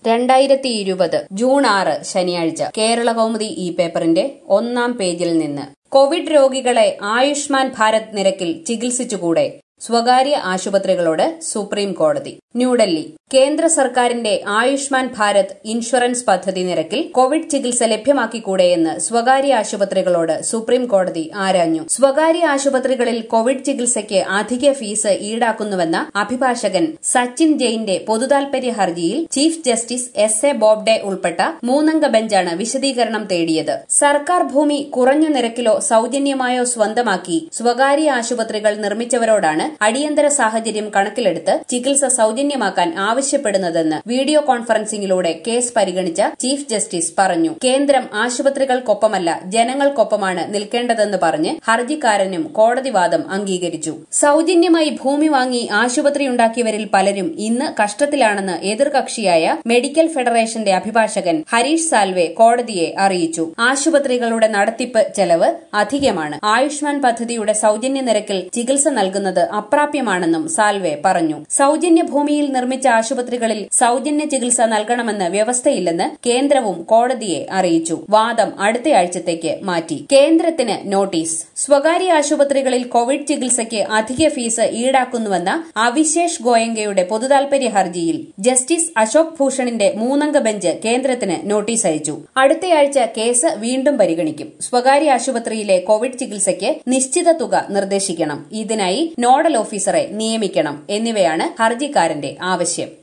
രണ്ടായിരത്തി ഇരുപത് ജൂൺ ആറ് ശനിയാഴ്ച കേരള കൗമുദി ഈ പേപ്പറിന്റെ ഒന്നാം പേജിൽ നിന്ന് കോവിഡ് രോഗികളെ ആയുഷ്മാൻ ഭാരത് നിരക്കിൽ ചികിത്സിച്ചുകൂടെ സ്വകാര്യ ആശുപത്രികളോട് സുപ്രീം കോടതി ന്യൂഡൽഹി കേന്ദ്ര സർക്കാരിന്റെ ആയുഷ്മാൻ ഭാരത് ഇൻഷുറൻസ് പദ്ധതി നിരക്കിൽ കോവിഡ് ചികിത്സ ലഭ്യമാക്കിക്കൂടെയെന്ന് സ്വകാര്യ ആശുപത്രികളോട് സുപ്രീം കോടതി ആരാഞ്ഞു സ്വകാര്യ ആശുപത്രികളിൽ കോവിഡ് ചികിത്സയ്ക്ക് അധിക ഫീസ് ഈടാക്കുന്നുവെന്ന അഭിഭാഷകൻ സച്ചിൻ ജെയിന്റെ പൊതുതാൽപര്യ ഹർജിയിൽ chief justice S A Bobde ഉൾപ്പെട്ട മൂന്നംഗ ബെഞ്ചാണ് വിശദീകരണം തേടിയത് സർക്കാർ ഭൂമി കുറഞ്ഞ നിരക്കിലോ സൌജന്യമായോ സ്വന്തമാക്കി സ്വകാര്യ ആശുപത്രികൾ നിർമ്മിച്ചവരോടാണ് അടിയന്തര സാഹചര്യം കണക്കിലെടുത്ത് ചികിത്സ സൌജന്യമാക്കാൻ ആവശ്യപ്പെടുന്നതെന്ന് വീഡിയോ കോൺഫറൻസിംഗിലൂടെ കേസ് പരിഗണിച്ച ചീഫ് ജസ്റ്റിസ് പറഞ്ഞു കേന്ദ്രം ആശുപത്രികൾക്കൊപ്പമല്ല ജനങ്ങൾക്കൊപ്പമാണ് നിൽക്കേണ്ടതെന്ന് പറഞ്ഞ് ഹർജിക്കാരനും കോടതി വാദം അംഗീകരിച്ചു സൌജന്യമായി ഭൂമി വാങ്ങി ആശുപത്രിയുണ്ടാക്കിയവരിൽ പലരും ഇന്ന് കഷ്ടത്തിലാണെന്ന് എതിർകക്ഷിയായ മെഡിക്കൽ ഫെഡറേഷന്റെ അഭിഭാഷകൻ ഹരീഷ് സാൽവെ കോടതിയെ അറിയിച്ചു ആശുപത്രികളുടെ നടത്തിപ്പ് ചെലവ് അധികമാണ് ആയുഷ്മാൻ പദ്ധതിയുടെ സൌജന്യ നിരക്കിൽ ചികിത്സ നൽകുന്നത് അപ്രാപ്യമാണെന്നും സാൽവെ പറഞ്ഞു സൌജന്യ ഭൂമിയിൽ നിർമ്മിച്ച ആശുപത്രികളിൽ സൌജന്യ ചികിത്സ നൽകണമെന്ന് വ്യവസ്ഥയില്ലെന്ന് കേന്ദ്രവും കോടതിയെ അറിയിച്ചു വാദം അടുത്തയാഴ്ചത്തേക്ക് മാറ്റി കേന്ദ്രത്തിന് നോട്ടീസ് സ്വകാര്യ ആശുപത്രികളിൽ കോവിഡ് ചികിത്സയ്ക്ക് അധിക ഫീസ് ഈടാക്കുന്നുവെന്ന അവിശേഷ് ഗോയങ്കയുടെ പൊതുതാൽപര്യ ഹർജിയിൽ ജസ്റ്റിസ് അശോക് ഭൂഷണിന്റെ മൂന്നംഗ ബെഞ്ച് കേന്ദ്രത്തിന് നോട്ടീസ് അയച്ചു അടുത്തയാഴ്ച കേസ് വീണ്ടും പരിഗണിക്കും സ്വകാര്യ ആശുപത്രിയിലെ കോവിഡ് ചികിത്സയ്ക്ക് നിശ്ചിത തുക നിർദ്ദേശിക്കണം ഇതിനായി നോഡൽ ഓഫീസറെ നിയമിക്കണം എന്നിവയാണ് ഹർജിക്കാരന്റെ ആവശ്യം